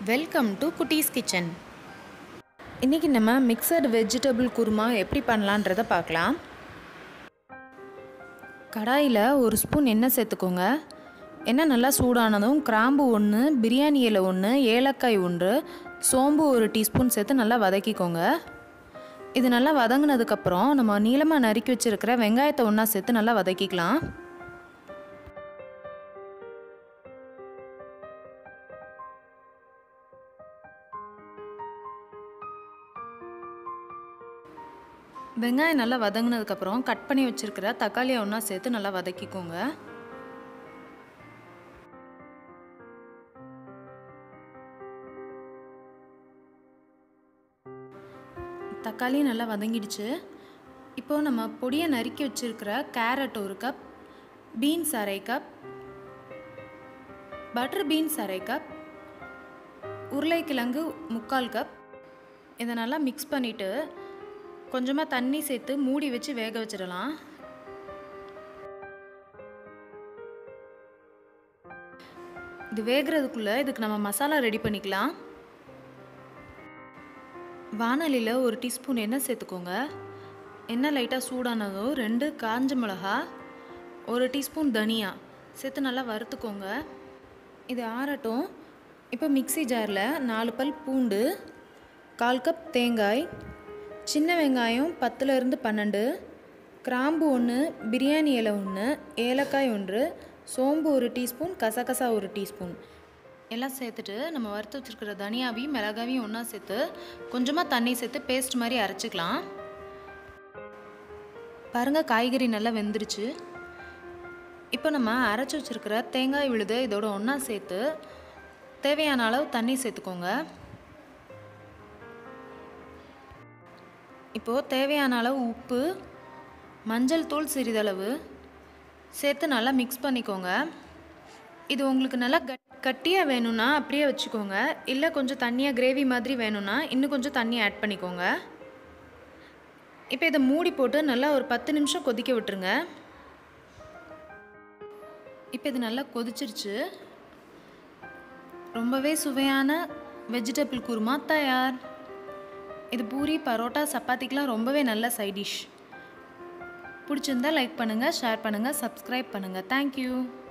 welcome to குட்டீஸ் kitchen இன்றைக்கி நம்ம மிக்சட் வெஜிடபிள் குருமா எப்படி பண்ணலான்றதை பார்க்கலாம் கடாயில் ஒரு ஸ்பூன் எண்ணெய் சேர்த்துக்கோங்க எண்ணெய் நல்லா சூடானதும் கிராம்பு ஒன்று பிரியாணி இலை ஒன்று ஏலக்காய் ஒன்று சோம்பு ஒரு டீஸ்பூன் சேர்த்து நல்லா வதக்கிக்கோங்க இது நல்லா வதங்கினதுக்கப்புறம் நம்ம நீளமாக நறுக்கி வச்சுருக்கிற வெங்காயத்தை ஒன்றா சேர்த்து நல்லா வதக்கிக்கலாம் வெங்காயம் நல்லா வதங்கினதுக்கப்புறம் கட் பண்ணி வச்சுருக்கிற தக்காளியை ஒன்றா சேர்த்து நல்லா வதக்கிக்கோங்க தக்காளி நல்லா வதங்கிடுச்சு இப்போது நம்ம பொடியை நறுக்கி வச்சுருக்கிற கேரட் ஒரு கப் பீன்ஸ் அரை கப் பட்டர் பீன்ஸ் அரை கப் உருளைக்கிழங்கு முக்கால் கப் இதை நல்லா மிக்ஸ் பண்ணிவிட்டு கொஞ்சமாக தண்ணி சேர்த்து மூடி வச்சு வேக வச்சிடலாம் இது வேகிறதுக்குள்ளே இதுக்கு நம்ம மசாலா ரெடி பண்ணிக்கலாம் வானலியில் ஒரு டீஸ்பூன் எண்ணெய் சேர்த்துக்கோங்க எண்ணெய் லைட்டாக சூடானதும் ரெண்டு காஞ்ச மிளகா ஒரு டீஸ்பூன் தனியா சேர்த்து நல்லா வறுத்துக்கோங்க இது ஆறட்டும் இப்போ மிக்சி ஜாரில் நாலு பல் பூண்டு கால் கப் தேங்காய் சின்ன வெங்காயம் பத்துலேருந்து பன்னெண்டு கிராம்பு ஒன்று பிரியாணி இலை ஒன்று ஏலக்காய் ஒன்று சோம்பு ஒரு டீஸ்பூன் கசகசா ஒரு டீஸ்பூன் எல்லாம் சேர்த்துட்டு நம்ம வறுத்து வச்சுருக்கிற தனியாவையும் மிளகாவையும் ஒன்றா சேர்த்து கொஞ்சமாக தண்ணி சேர்த்து பேஸ்ட் மாதிரி அரைச்சிக்கலாம் பாருங்கள் காய்கறி நல்லா வெந்துருச்சு இப்போ நம்ம அரைச்சி வச்சுருக்கிற தேங்காய் விழுது இதோட ஒன்றா சேர்த்து தேவையான அளவு தண்ணி சேர்த்துக்கோங்க இப்போது தேவையான அளவு உப்பு மஞ்சள் தூள் சிறிதளவு சேர்த்து நல்லா மிக்ஸ் பண்ணிக்கோங்க இது உங்களுக்கு நல்லா கட் கட்டியாக வேணும்னா அப்படியே வச்சுக்கோங்க இல்லை கொஞ்சம் தண்ணியாக கிரேவி மாதிரி வேணும்னா இன்னும் கொஞ்சம் தண்ணி ஆட் பண்ணிக்கோங்க இப்போ இதை மூடி போட்டு நல்லா ஒரு பத்து நிமிஷம் கொதிக்க விட்டுருங்க இப்போ இது நல்லா கொதிச்சிருச்சு ரொம்பவே சுவையான வெஜிடபிள் குருமா தயார் இது பூரி பரோட்டா சப்பாத்திக்கெலாம் ரொம்பவே நல்ல சைட் டிஷ் பிடிச்சிருந்தா லைக் பண்ணுங்கள் ஷேர் பண்ணுங்கள் சப்ஸ்கிரைப் பண்ணுங்கள் தேங்க்யூ